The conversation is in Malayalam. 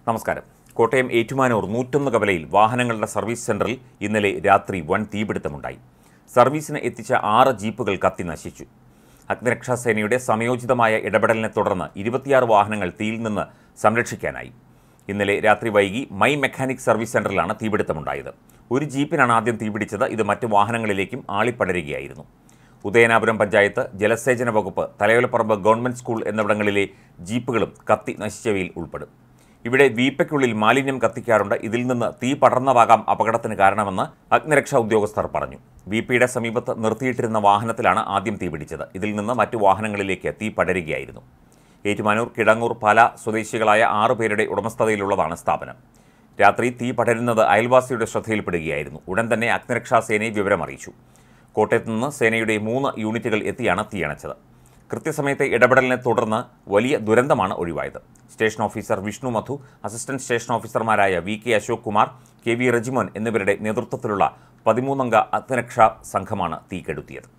നമസ്കാരം കോട്ടയം ഏറ്റുമാനൂർ നൂറ്റൊന്ന് കവലയിൽ വാഹനങ്ങളുടെ സർവീസ് സെന്ററിൽ ഇന്നലെ രാത്രി വൻ തീപിടുത്തമുണ്ടായി സർവീസിന് എത്തിച്ച ആറ് ജീപ്പുകൾ കത്തി നശിച്ചു അഗ്നിരക്ഷാസേനയുടെ സമയോചിതമായ ഇടപെടലിനെ തുടർന്ന് ഇരുപത്തിയാറ് വാഹനങ്ങൾ തീയിൽ നിന്ന് സംരക്ഷിക്കാനായി ഇന്നലെ രാത്രി വൈകി മൈ മെക്കാനിക് സർവീസ് സെന്ററിലാണ് തീപിടുത്തമുണ്ടായത് ഒരു ജീപ്പിനാണ് ആദ്യം തീപിടിച്ചത് ഇത് മറ്റ് വാഹനങ്ങളിലേക്കും ആളിപ്പടരുകയായിരുന്നു ഉദയനാപുരം പഞ്ചായത്ത് ജലസേചന വകുപ്പ് തലയോലപ്പറമ്പ് ഗവൺമെന്റ് സ്കൂൾ എന്നിവിടങ്ങളിലെ ജീപ്പുകളും കത്തി നശിച്ചവയിൽ ഉൾപ്പെടും ഇവിടെ വീപ്പയ്ക്കുള്ളിൽ മാലിന്യം കത്തിക്കാറുണ്ട് ഇതിൽ നിന്ന് തീ പടർന്നതാകാം അപകടത്തിന് കാരണമെന്ന് അഗ്നിരക്ഷാ ഉദ്യോഗസ്ഥർ പറഞ്ഞു വീപ്പയുടെ സമീപത്ത് നിർത്തിയിട്ടിരുന്ന വാഹനത്തിലാണ് ആദ്യം തീപിടിച്ചത് ഇതിൽ നിന്ന് മറ്റു വാഹനങ്ങളിലേക്ക് തീ പടരുകയായിരുന്നു ഏറ്റുമാനൂർ കിടങ്ങൂർ പാല സ്വദേശികളായ ആറു പേരുടെ ഉടമസ്ഥതയിലുള്ളതാണ് സ്ഥാപനം രാത്രി തീ പടരുന്നത് അയൽവാസിയുടെ ശ്രദ്ധയിൽപ്പെടുകയായിരുന്നു ഉടൻ തന്നെ അഗ്നിരക്ഷാ സേനയെ വിവരമറിയിച്ചു കോട്ടയത്ത് നിന്ന് സേനയുടെ മൂന്ന് യൂണിറ്റുകൾ എത്തിയാണ് തീയണച്ചത് കൃത്യസമയത്തെ ഇടപെടലിനെ തുടർന്ന് വലിയ ദുരന്തമാണ് ഒഴിവായത് station officer Vishnu Madhu assistant station ഓഫീസർമാരായ V K Ashok Kumar K V Rejimon എന്നിവരുടെ നേതൃത്വത്തിലുള്ള പതിമൂന്നംഗ അഗ്നിരക്ഷാ സംഘമാണ് തീ കെടുത്തിയത്